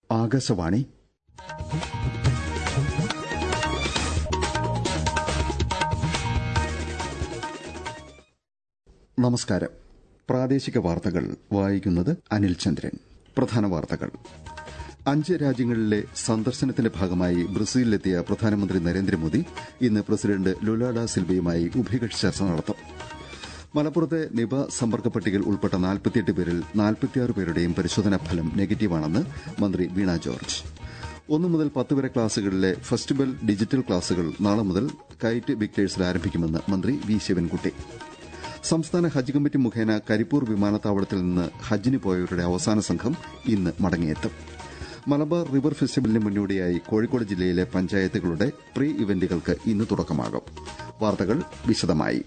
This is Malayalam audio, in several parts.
ആകാശവാണി നമസ്കാരം പ്രാദേശിക വാർത്തകൾ വായിക്കുന്നത് അനിൽ ചന്ദ്രൻ പ്രധാന വാർത്തകൾ അഞ്ച് രാജ്യങ്ങളിലെ സന്ദർശനത്തിന്റെ ഭാഗമായി ബ്രസീലിലെത്തിയ പ്രധാനമന്ത്രി നരേന്ദ്രമോദി ഇന്ന് പ്രസിഡന്റ് ലുലാഡ സിൽവയുമായി ഉഭയകക്ഷി ചർച്ച നടത്തും മലപ്പുറത്തെ നിപ സമ്പർക്ക പട്ടികയിൽ ഉൾപ്പെട്ട നാൽപ്പത്തിയെട്ട് പേരിൽ നാൽപ്പത്തിയാറ് പേരുടെയും പരിശോധനാ ഫലം നെഗറ്റീവാണെന്ന് മന്ത്രി വീണ ജോർജ് ഒന്നു മുതൽ പത്ത് വരെ ക്ലാസുകളിലെ ഫെസ്റ്റിവൽ ഡിജിറ്റൽ ക്ലാസുകൾ നാളെ മുതൽ കൈറ്റ് വിക്ടേഴ്സിൽ ആരംഭിക്കുമെന്ന് മന്ത്രി വി ശിവൻകുട്ടി സംസ്ഥാന ഹജ്ജ് കമ്മിറ്റി മുഖേന കരിപ്പൂർ വിമാനത്താവളത്തിൽ നിന്ന് ഹജ്ജിന് പോയവരുടെ അവസാന സംഘം ഇന്ന് മടങ്ങിയെത്തും മലബാർ റിവർ ഫെസ്റ്റിവലിന് മുന്നോടിയായി കോഴിക്കോട് ജില്ലയിലെ പഞ്ചായത്തുകളുടെ പ്രീ ഇവന്റുകൾക്ക് ഇന്ന് തുടക്കമാകും വാർത്തകൾ വിശദമായി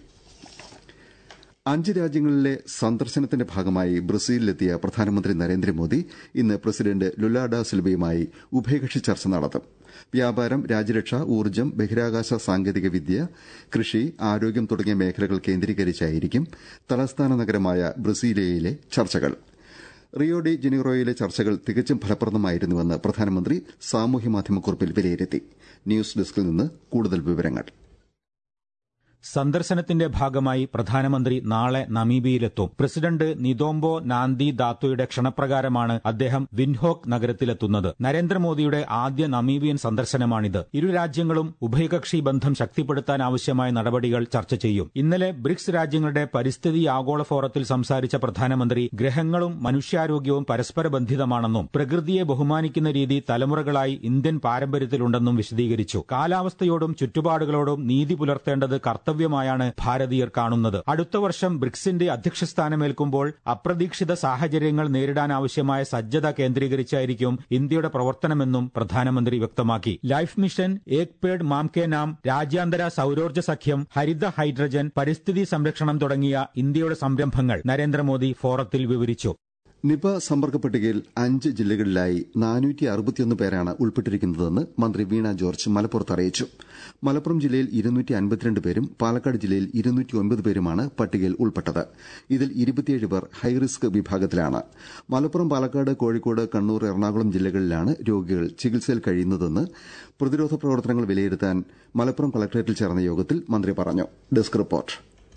അഞ്ച് രാജ്യങ്ങളിലെ സന്ദർശനത്തിന്റെ ഭാഗമായി ബ്രസീലിലെത്തിയ പ്രധാനമന്ത്രി നരേന്ദ്രമോദി ഇന്ന് പ്രസിഡന്റ് ലുലാഡ സിൽവയുമായി ഉഭയകക്ഷി ചർച്ച നടത്തും വ്യാപാരം രാജ്യരക്ഷ ഊർജ്ജം ബഹിരാകാശ സാങ്കേതിക വിദ്യ കൃഷി ആരോഗ്യം തുടങ്ങിയ മേഖലകൾ കേന്ദ്രീകരിച്ചായിരിക്കും തലസ്ഥാന നഗരമായ ബ്രസീലിയയിലെ ചർച്ചകൾ റിയോ ഡി ജനീറോയിലെ ചർച്ചകൾ തികച്ചും ഫലപ്രദമായിരുന്നുവെന്ന് പ്രധാനമന്ത്രി സാമൂഹ്യമാധ്യമക്കുറിപ്പിൽ വിലയിരുത്തി ന്യൂസ് ഡെസ്കിൽ നിന്ന് കൂടുതൽ വിവരങ്ങൾ സന്ദർശനത്തിന്റെ ഭാഗമായി പ്രധാനമന്ത്രി നാളെ നമീബിയയിലെത്തും പ്രസിഡന്റ് നിതോംബോ നാന്തി ദാത്തോയുടെ ക്ഷണപ്രകാരമാണ് അദ്ദേഹം വിൻഹോക്ക് നഗരത്തിലെത്തുന്നത് നരേന്ദ്രമോദിയുടെ ആദ്യ നമീബിയൻ സന്ദർശനമാണിത് ഇരു രാജ്യങ്ങളും ഉഭയകക്ഷി ബന്ധം ശക്തിപ്പെടുത്താൻ ആവശ്യമായ നടപടികൾ ചർച്ച ചെയ്യും ഇന്നലെ ബ്രിക്സ് രാജ്യങ്ങളുടെ പരിസ്ഥിതി ആഗോള ഫോറത്തിൽ സംസാരിച്ച പ്രധാനമന്ത്രി ഗ്രഹങ്ങളും മനുഷ്യാരോഗ്യവും പരസ്പര ബന്ധിതമാണെന്നും പ്രകൃതിയെ ബഹുമാനിക്കുന്ന രീതി തലമുറകളായി ഇന്ത്യൻ പാരമ്പര്യത്തിലുണ്ടെന്നും വിശദീകരിച്ചു കാലാവസ്ഥയോടും ചുറ്റുപാടുകളോടും നീതി പുലർത്തേണ്ടത് കർത്തവ്യം കർത്തവ്യമായാണ് ഭാരതീയർ കാണുന്നത് അടുത്ത വർഷം ബ്രിക്സിന്റെ അധ്യക്ഷസ്ഥാനമേൽക്കുമ്പോൾ അപ്രതീക്ഷിത സാഹചര്യങ്ങൾ നേരിടാനാവശ്യമായ സജ്ജത കേന്ദ്രീകരിച്ചായിരിക്കും ഇന്ത്യയുടെ പ്രവർത്തനമെന്നും പ്രധാനമന്ത്രി വ്യക്തമാക്കി ലൈഫ് മിഷൻ ഏക് പേഡ് മാം കെ നാം രാജ്യാന്തര സൌരോർജ്ജ സഖ്യം ഹരിത ഹൈഡ്രജൻ പരിസ്ഥിതി സംരക്ഷണം തുടങ്ങിയ ഇന്ത്യയുടെ സംരംഭങ്ങൾ നരേന്ദ്രമോദി ഫോറത്തിൽ വിവരിച്ചു നിപ സമ്പർക്ക പട്ടികയിൽ അഞ്ച് ജില്ലകളിലായി നാനൂറ്റി അറുപത്തിയൊന്ന് പേരാണ് ഉൾപ്പെട്ടിരിക്കുന്നതെന്ന് മന്ത്രി വീണ ജോർജ് മലപ്പുറത്ത് അറിയിച്ചു മലപ്പുറം ജില്ലയിൽ ഇരുന്നൂറ്റി അൻപത്തിരണ്ട് പേരും പാലക്കാട് ജില്ലയിൽ ഇരുന്നൂറ്റി ഒൻപത് പേരുമാണ് പട്ടികയിൽ ഉൾപ്പെട്ടത് ഇതിൽ ഇരുപത്തിയേഴ് പേർ ഹൈറിസ്ക് വിഭാഗത്തിലാണ് മലപ്പുറം പാലക്കാട് കോഴിക്കോട് കണ്ണൂർ എറണാകുളം ജില്ലകളിലാണ് രോഗികൾ ചികിത്സയിൽ കഴിയുന്നതെന്ന് പ്രതിരോധ പ്രവർത്തനങ്ങൾ വിലയിരുത്താൻ മലപ്പുറം കളക്ടറേറ്റിൽ ചേർന്ന യോഗത്തിൽ മന്ത്രി പറഞ്ഞു ഡെസ്ക് റിപ്പോർട്ട്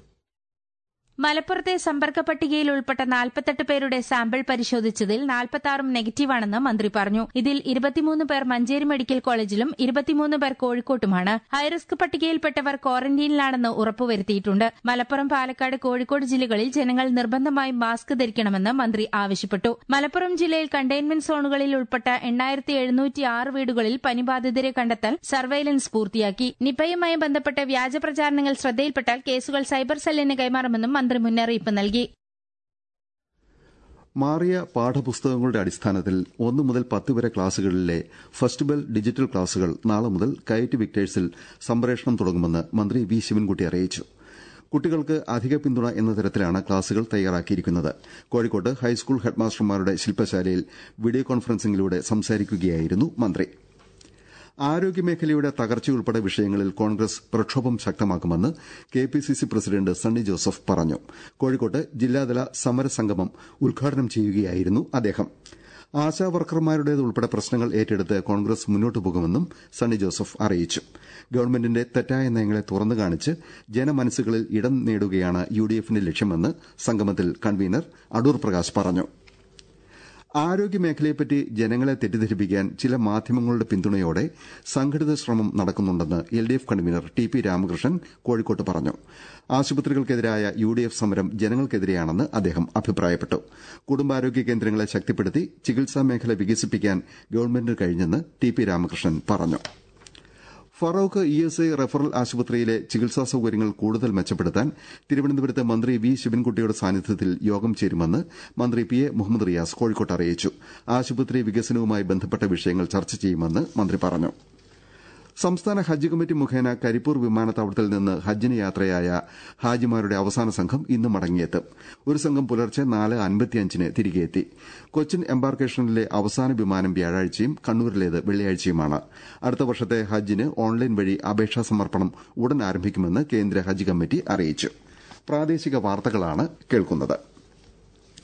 മലപ്പുറത്തെ സമ്പർക്ക പട്ടികയിൽ ഉൾപ്പെട്ട നാൽപ്പത്തെട്ട് പേരുടെ സാമ്പിൾ പരിശോധിച്ചതിൽ നാൽപ്പത്തിയാറും നെഗറ്റീവാണെന്ന് മന്ത്രി പറഞ്ഞു ഇതിൽ ഇരുപത്തിമൂന്ന് പേർ മഞ്ചേരി മെഡിക്കൽ കോളേജിലും ഇരുപത്തിമൂന്ന് പേർ കോഴിക്കോട്ടുമാണ് ഹൈറിസ്ക് പട്ടികയിൽപ്പെട്ടവർ ക്വാറന്റീനിലാണെന്ന് ഉറപ്പുവരുത്തിയിട്ടുണ്ട് മലപ്പുറം പാലക്കാട് കോഴിക്കോട് ജില്ലകളിൽ ജനങ്ങൾ നിർബന്ധമായും മാസ്ക് ധരിക്കണമെന്ന് മന്ത്രി ആവശ്യപ്പെട്ടു മലപ്പുറം ജില്ലയിൽ കണ്ടെയ്ൻമെന്റ് സോണുകളിൽ ഉൾപ്പെട്ട എണ്ണായിരത്തി എഴുന്നൂറ്റി ആറ് വീടുകളിൽ പനിബാധിതരെ കണ്ടെത്താൻ സർവൈലൻസ് പൂർത്തിയാക്കി നിപയുമായി ബന്ധപ്പെട്ട വ്യാജ പ്രചാരണങ്ങൾ ശ്രദ്ധയിൽപ്പെട്ടാൽ കേസുകൾ സൈബർ സെല്ലിന് കൈമാറുമെന്നും മന്ത്രി മുന്നറിയിപ്പ് നൽകി മാറിയ പാഠപുസ്തകങ്ങളുടെ അടിസ്ഥാനത്തിൽ ഒന്നു മുതൽ പത്ത് വരെ ക്ലാസുകളിലെ ഫസ്റ്റ് ബെൽ ഡിജിറ്റൽ ക്ലാസുകൾ നാളെ മുതൽ കയറ്റ് വിക്ടേഴ്സിൽ സംപ്രേഷണം തുടങ്ങുമെന്ന് മന്ത്രി വി ശിവൻകുട്ടി അറിയിച്ചു കുട്ടികൾക്ക് അധിക പിന്തുണ എന്ന തരത്തിലാണ് ക്ലാസുകൾ തയ്യാറാക്കിയിരിക്കുന്നത് കോഴിക്കോട്ട് ഹൈസ്കൂൾ ഹെഡ്മാസ്റ്റർമാരുടെ ശില്പശാലയിൽ വീഡിയോ കോൺഫറൻസിംഗിലൂടെ സംസാരിക്കുകയായിരുന്നു മന്ത്രി ആരോഗ്യമേഖലയുടെ തകർച്ചയുൾപ്പെടെ വിഷയങ്ങളിൽ കോൺഗ്രസ് പ്രക്ഷോഭം ശക്തമാക്കുമെന്ന് K P C C president Sunny Joseph പറഞ്ഞു കോഴിക്കോട്ട് ജില്ലാതല സമരസംഗമം ഉദ്ഘാടനം ചെയ്യുകയായിരുന്നു അദ്ദേഹം ആശാവർക്കർമാരുടേതുൾപ്പെടെ പ്രശ്നങ്ങൾ ഏറ്റെടുത്ത് കോൺഗ്രസ് മുന്നോട്ടു പോകുമെന്നും സണ്ണി ജോസഫ് അറിയിച്ചു ഗവൺമെന്റിന്റെ തെറ്റായ നയങ്ങളെ തുറന്നു കാണിച്ച് ജനമനസ്സുകളിൽ ഇടം നേടുകയാണ് യു ഡി എഫിന്റെ ലക്ഷ്യമെന്ന് സംഗമത്തിൽ കൺവീനർ അടൂർ പ്രകാശ് പറഞ്ഞു ആരോഗ്യമേഖലയെപ്പറ്റി ജനങ്ങളെ തെറ്റിദ്ധരിപ്പിക്കാൻ ചില മാധ്യമങ്ങളുടെ പിന്തുണയോടെ സംഘടിത ശ്രമം നടക്കുന്നുണ്ടെന്ന് L D F convener T P Ramakrishnan കോഴിക്കോട്ട് പറഞ്ഞു ആശുപത്രികൾക്കെതിരായ യു ഡി എഫ് സമരം ജനങ്ങൾക്കെതിരെയാണെന്ന് അദ്ദേഹം അഭിപ്രായപ്പെട്ടു കുടുംബാരോഗ്യ കേന്ദ്രങ്ങളെ ശക്തിപ്പെടുത്തി ചികിത്സാ മേഖല വികസിപ്പിക്കാൻ ഗവൺമെന്റിന് കഴിഞ്ഞെന്ന് ടി പി രാമകൃഷ്ണൻ പറഞ്ഞു Feroke E S I referral ആശുപത്രിയിലെ ചികിത്സാ സൌകര്യങ്ങൾ കൂടുതൽ മെച്ചപ്പെടുത്താൻ തിരുവനന്തപുരത്ത് മന്ത്രി വി ശിവൻകുട്ടിയുടെ സാന്നിധ്യത്തിൽ യോഗം ചേരുമെന്ന് മന്ത്രി പി എ മുഹമ്മദ് റിയാസ് കോഴിക്കോട്ട് അറിയിച്ചു ആശുപത്രി വികസനവുമായി ബന്ധപ്പെട്ട വിഷയങ്ങൾ ചർച്ച ചെയ്യുമെന്ന് മന്ത്രി പറഞ്ഞു സംസ്ഥാന ഹജ്ജ് കമ്മിറ്റി മുഖേന കരിപ്പൂർ വിമാനത്താവളത്തിൽ നിന്ന് ഹജ്ജിന് യാത്രയായ ഹാജിമാരുടെ അവസാന സംഘം ഇന്ന് മടങ്ങിയെത്തും ഒരു സംഘം പുലർച്ചെ നാല് അൻപത്തിയഞ്ചിന് തിരികെയെത്തി കൊച്ചിൻ എംബാർക്കേഷനിലെ അവസാന വിമാനം വ്യാഴാഴ്ചയും കണ്ണൂരിലേത് വെള്ളിയാഴ്ചയുമാണ് അടുത്ത വർഷത്തെ ഹജ്ജിന് ഓൺലൈൻ വഴി അപേക്ഷാ സമർപ്പണം ഉടൻ ആരംഭിക്കുമെന്ന് കേന്ദ്ര ഹജ്ജ് കമ്മിറ്റി അറിയിച്ചു പ്രാദേശിക വാർത്തകളാണ് കേൾക്കുന്നത്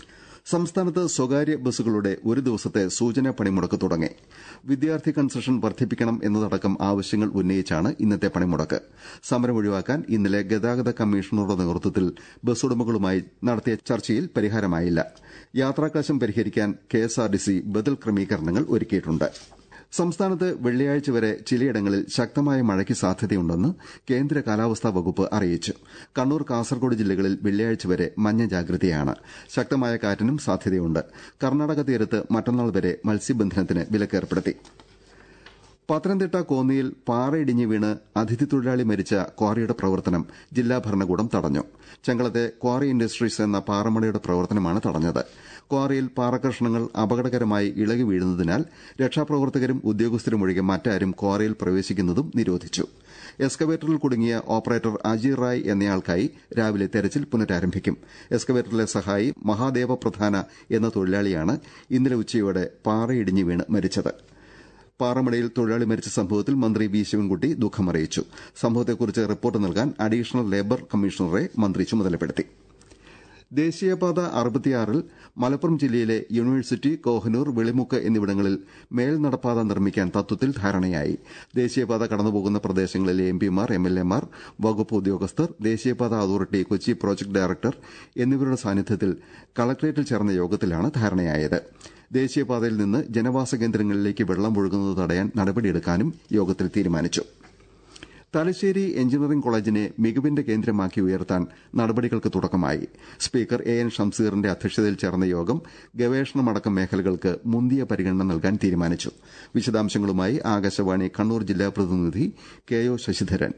സംസ്ഥാനത്ത് സ്വകാര്യ ബസ്സുകളുടെ ഒരു ദിവസത്തെ സൂചനാ പണിമുടക്ക് തുടങ്ങി വിദ്യാർത്ഥി കൺസെഷൻ വർദ്ധിപ്പിക്കണം എന്നതടക്കം ആവശ്യങ്ങൾ ഉന്നയിച്ചാണ് ഇന്നത്തെ പണിമുടക്ക് സമരം ഒഴിവാക്കാൻ ഇന്നലെ ഗതാഗത കമ്മീഷണറുടെ നേതൃത്വത്തിൽ ബസ് ഉടമകളുമായി നടത്തിയ ചർച്ചയിൽ പരിഹാരമായില്ല യാത്രാക്ലേശം പരിഹരിക്കാൻ കെഎസ്ആർടിസി ബദൽ ക്രമീകരണങ്ങൾ ഒരുക്കിയിട്ടുണ്ട് സംസ്ഥാനത്ത് വെള്ളിയാഴ്ച വരെ ചിലയിടങ്ങളിൽ ശക്തമായ മഴയ്ക്ക് സാധ്യതയുണ്ടെന്ന് കേന്ദ്ര കാലാവസ്ഥാ വകുപ്പ് അറിയിച്ചു കണ്ണൂർ കാസർഗോഡ് ജില്ലകളിൽ വെള്ളിയാഴ്ച വരെ മഞ്ഞ ജാഗ്രതയാണ് ശക്തമായ കാറ്റിനും സാധ്യതയുണ്ട് കർണാടക തീരത്ത് മറ്റന്നാൾ വരെ മത്സ്യബന്ധനത്തിന് വിലക്കേർപ്പെടുത്തി പത്തനംതിട്ട കോന്നിയിൽ പാറയിടിഞ്ഞ് വീണ് അതിഥി തൊഴിലാളി മരിച്ച ക്വാറിയുടെ പ്രവർത്തനം ജില്ലാ ഭരണകൂടം തടഞ്ഞു ചെങ്കളത്തെ ക്വാറി ഇൻഡസ്ട്രീസ് എന്ന പാറമടയുടെ പ്രവർത്തനമാണ് തടഞ്ഞത് ക്വാറിയിൽ പാറക്കഷ്ണങ്ങൾ അപകടകരമായി ഇളകി വീഴുന്നതിനാൽ രക്ഷാപ്രവർത്തകരും ഉദ്യോഗസ്ഥരും ഒഴികെ മറ്റാരും ക്വാറിയിൽ പ്രവേശിക്കുന്നതും നിരോധിച്ചു എസ്കവേറ്ററിൽ കുടുങ്ങിയ ഓപ്പറേറ്റർ അജീർ റായ് എന്നയാൾക്കായി രാവിലെ തെരച്ചിൽ പുനരാരംഭിക്കും എസ്കവേറ്ററിലെ സഹായി മഹാദേവ പ്രധാന എന്ന തൊഴിലാളിയാണ് ഇന്നലെ ഉച്ചയോടെ പാറയിടിഞ്ഞ് വീണ് മരിച്ചത് പാറമടയിൽ തൊഴിലാളി മരിച്ച സംഭവത്തിൽ മന്ത്രി വി ശിവൻകുട്ടി ദുഃഖമറിയിച്ചു സംഭവത്തെക്കുറിച്ച് റിപ്പോർട്ട് നൽകാൻ അഡീഷണൽ ലേബർ കമ്മീഷണറെ മന്ത്രി ചുമതലപ്പെടുത്തി ദേശീയപാത അറുപത്തിയാറിൽ മലപ്പുറം ജില്ലയിലെ യൂണിവേഴ്സിറ്റി കോഹനൂർ വെളിമുക്ക് എന്നിവിടങ്ങളിൽ മേൽനടപ്പാത നിർമ്മിക്കാൻ തത്വത്തിൽ ധാരണയായി ദേശീയപാത കടന്നുപോകുന്ന പ്രദേശങ്ങളിലെ എംപിമാർ എംഎൽഎമാർ വകുപ്പ് ഉദ്യോഗസ്ഥർ ദേശീയപാത അതോറിറ്റി കൊച്ചി പ്രോജക്ട് ഡയറക്ടർ എന്നിവരുടെ സാന്നിധ്യത്തിൽ കളക്ടറേറ്റിൽ ചേർന്ന യോഗത്തിലാണ് ധാരണയായത് ദേശീയപാതയിൽ നിന്ന് ജനവാസ കേന്ദ്രങ്ങളിലേക്ക് വെള്ളം ഒഴുകുന്നത് തടയാൻ നടപടിയെടുക്കാനും യോഗത്തിൽ തീരുമാനിച്ചു തലശ്ശേരി എഞ്ചിനീയറിംഗ് കോളേജിനെ മികവിന്റെ കേന്ദ്രമാക്കി ഉയർത്താൻ നടപടികൾക്ക് തുടക്കമായി സ്പീക്കർ എ എൻ ഷംസീറിന്റെ അധ്യക്ഷതയിൽ ചേർന്ന യോഗം ഗവേഷണമടക്കം മേഖലകൾക്ക് മുന്തിയ പരിഗണന നൽകാൻ തീരുമാനിച്ചു വിശദാംശങ്ങളുമായി ആകാശവാണി കണ്ണൂർ ജില്ലാ പ്രതിനിധി കെ ഒ ശശിധരൻ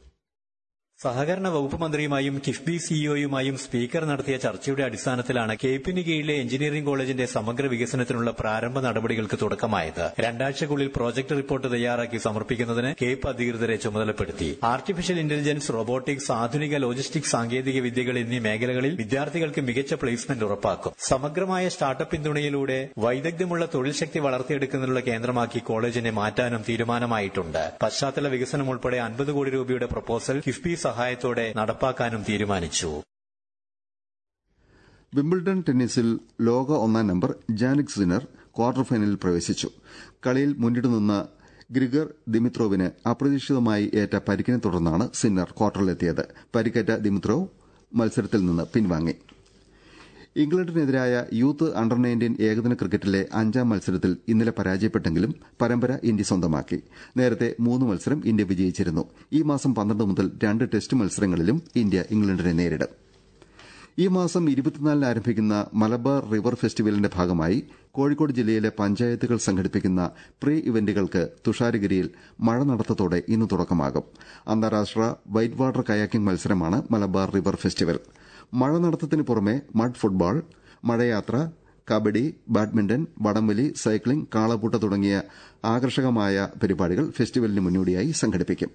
സഹകരണ വകുപ്പ് മന്ത്രിയുമായും കിഫ്ബി സിഇഒയുമായും സ്പീക്കർ നടത്തിയ ചർച്ചയുടെ അടിസ്ഥാനത്തിലാണ് കേപ്പിന് കീഴിലെ എഞ്ചിനീയറിംഗ് കോളേജിന്റെ സമഗ്ര വികസനത്തിനുള്ള പ്രാരംഭ നടപടികൾക്ക് തുടക്കമായത് രണ്ടാഴ്ചക്കുള്ളിൽ പ്രോജക്ട് റിപ്പോർട്ട് തയ്യാറാക്കി സമർപ്പിക്കുന്നതിന് കേപ്പ് അധികൃതരെ ചുമതലപ്പെടുത്തി ആർട്ടിഫിഷ്യൽ ഇന്റലിജൻസ് റോബോട്ടിക്സ് ആധുനിക ലോജിസ്റ്റിക് സാങ്കേതിക വിദ്യകൾ എന്നീ മേഖലകളിൽ വിദ്യാർത്ഥികൾക്ക് മികച്ച പ്ലേസ്മെന്റ് ഉറപ്പാക്കും സമഗ്രമായ സ്റ്റാർട്ടപ്പ് പിന്തുണയിലൂടെ വൈദഗ്ധ്യമുള്ള തൊഴിൽ ശക്തി വളർത്തിയെടുക്കുന്നതിനുള്ള കേന്ദ്രമാക്കി കോളേജിനെ മാറ്റാനും തീരുമാനമായിട്ടുണ്ട് പശ്ചാത്തല വികസനം ഉൾപ്പെടെ അൻപത് കോടി രൂപയുടെ പ്രപ്പോസൽ കിഫ്ബി സഹായത്തോടെ നടപ്പാക്കാനും തീരുമാനിച്ചു വിംബിൾഡൺ ടെന്നീസിൽ ലോക ഒന്നാം നമ്പർ ജാനിക് സിനർ ക്വാർട്ടർ ഫൈനലിൽ പ്രവേശിച്ചു കളിയിൽ മുന്നിട്ട് നിന്ന ഗ്രിഗർ ദിമിത്രോവിന് അപ്രതീക്ഷിതമായി ഏറ്റ പരിക്കിനെ തുടർന്നാണ് സിന്നർ ക്വാർട്ടറിലെത്തിയത് പരിക്കേറ്റ ദിമിത്രോവ് മത്സരത്തിൽ നിന്ന് പിൻവാങ്ങി ഇംഗ്ലണ്ടിനെതിരായ യൂത്ത് അണ്ടർ നയൻറ്റീൻ ഏകദിന ക്രിക്കറ്റിലെ അഞ്ചാം മത്സരത്തിൽ ഇന്നലെ പരാജയപ്പെട്ടെങ്കിലും പരമ്പര ഇന്ത്യ സ്വന്തമാക്കി നേരത്തെ മൂന്ന് മത്സരം ഇന്ത്യ വിജയിച്ചിരുന്നു ഈ മാസം പന്ത്രണ്ട് മുതൽ രണ്ട് ടെസ്റ്റ് മത്സരങ്ങളിലും ഇന്ത്യ ഇംഗ്ലണ്ടിനെ നേരിടും ഈ മാസം ഇരുപത്തിനാലിന് ആരംഭിക്കുന്ന മലബാർ റിവർ ഫെസ്റ്റിവലിന്റെ ഭാഗമായി കോഴിക്കോട് ജില്ലയിലെ പഞ്ചായത്തുകൾ സംഘടിപ്പിക്കുന്ന പ്രീ ഇവന്റുകൾക്ക് തുഷാരഗിരിയിൽ മഴ നടത്തത്തോടെ ഇന്ന് തുടക്കമാകും അന്താരാഷ്ട്ര വൈറ്റ് വാട്ടർ കയാക്കിംഗ് മത്സരമാണ് മലബാർ റിവർ ഫെസ്റ്റിവൽ മഴ നടത്തത്തിന് പുറമെ മഡ് ഫുട്ബോൾ മഴയാത്ര കബഡി ബാഡ്മിന്റൺ വടംവലി സൈക്ലിംഗ് കാളപൂട്ട തുടങ്ങിയ ആകർഷകമായ പരിപാടികൾ ഫെസ്റ്റിവലിന് മുന്നോടിയായി സംഘടിപ്പിക്കും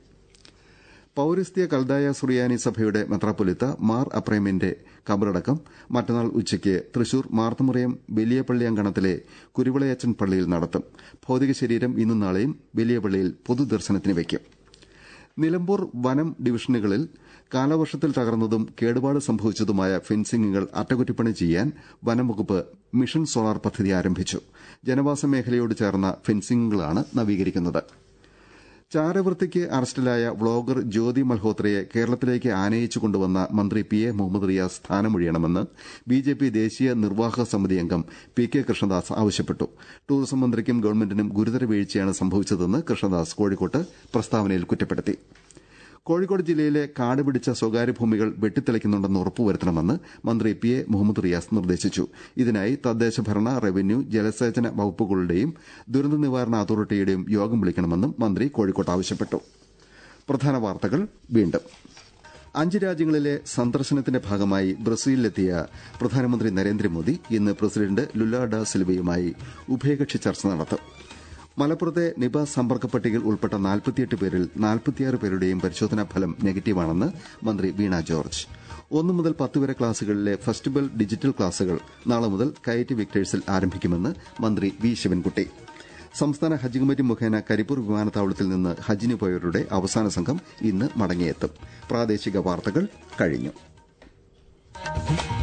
പൌരസ്ത്യ കൽദായ സുറിയാനി സഭയുടെ മെത്രാപ്പൊലിത്ത മാർ അപ്രേമിന്റെ കബറടക്കം മറ്റന്നാൾ ഉച്ചയ്ക്ക് തൃശൂർ മാർത്തമുറിയം വലിയപള്ളി അങ്കണത്തിലെ കുരുവിളയച്ചൻ പള്ളിയിൽ നടത്തും ഭൌതിക ശരീരം ഇന്നും നാളെയും വലിയ പള്ളിയിൽ പൊതുദർശനത്തിന് വയ്ക്കും നിലമ്പൂർ വനം ഡിവിഷനുകളിൽ കാലവർഷത്തിൽ തകർന്നതും കേടുപാട് സംഭവിച്ചതുമായ ഫെൻസിംഗുകൾ അറ്റകുറ്റപ്പണി ചെയ്യാൻ വനംവകുപ്പ് മിഷൻ സോളാർ പദ്ധതി ആരംഭിച്ചു ജനവാസ മേഖലയോട് ചേർന്ന ഫെൻസിംഗുകളാണ് നവീകരിക്കുന്നത് ചാരവൃത്തിക്ക് അറസ്റ്റിലായ വ്ളോഗർ ജ്യോതി മൽഹോത്രയെ കേരളത്തിലേക്ക് ആനയിച്ചു കൊണ്ടുവന്ന മന്ത്രി പി എ മുഹമ്മദ് റിയാസ് സ്ഥാനമൊഴിയണമെന്ന് ബിജെപി ദേശീയ നിർവാഹക സമിതി അംഗം പി കെ കൃഷ്ണദാസ് ആവശ്യപ്പെട്ടു ടൂറിസം മന്ത്രിക്കും ഗവൺമെന്റിനും ഗുരുതര വീഴ്ചയാണ് സംഭവിച്ചതെന്ന് കൃഷ്ണദാസ് കോഴിക്കോട്ട് പ്രസ്താവനയിൽ കുറ്റപ്പെടുത്തി കോഴിക്കോട് ജില്ലയിലെ കാട് പിടിച്ച സ്വകാര്യ ഭൂമികൾ വെട്ടിത്തെളിക്കുന്നുണ്ടെന്ന് ഉറപ്പുവരുത്തണമെന്ന് മന്ത്രി പി എ മുഹമ്മദ് റിയാസ് നിർദ്ദേശിച്ചു ഇതിനായി തദ്ദേശ ഭരണ റവന്യൂ ജലസേചന വകുപ്പുകളുടെയും ദുരന്ത നിവാരണ അതോറിറ്റിയുടെയും യോഗം വിളിക്കണമെന്നും മന്ത്രി കോഴിക്കോട്ട് ആവശ്യപ്പെട്ടു പ്രധാന വാർത്തകൾ വീണ്ടും അഞ്ച് രാജ്യങ്ങളിലെ സന്ദർശനത്തിന്റെ ഭാഗമായി ബ്രസീലിലെത്തിയ പ്രധാനമന്ത്രി നരേന്ദ്രമോദി ഇന്ന് പ്രസിഡന്റ് ലുല ഡ സിൽവയുമായി ഉഭയകക്ഷി ചർച്ച നടത്തും മലപ്പുറത്തെ നിപ സമ്പർക്ക പട്ടികയിൽ ഉൾപ്പെട്ട നാൽപ്പത്തിയെട്ട് പേരിൽ നാൽപ്പത്തിയാറ് പേരുടെയും പരിശോധനാ ഫലം നെഗറ്റീവാണെന്ന് മന്ത്രി വീണ ജോർജ് ഒന്നു മുതൽ പത്ത് വരെ ക്ലാസുകളിലെ ഫെസ്റ്റിവൽ ഡിജിറ്റൽ ക്ലാസുകൾ നാളെ മുതൽ കയറ്റ് വിക്ടേഴ്സിൽ ആരംഭിക്കുമെന്ന് മന്ത്രി വി ശിവൻകുട്ടി സംസ്ഥാന ഹജ്ജ് കമ്മിറ്റി മുഖേന കരിപ്പൂർ വിമാനത്താവളത്തിൽ നിന്ന് ഹജ്ജിന് പോയവരുടെ അവസാന സംഘം ഇന്ന് മടങ്ങിയെത്തും പ്രാദേശിക വാർത്തകൾ കഴിഞ്ഞു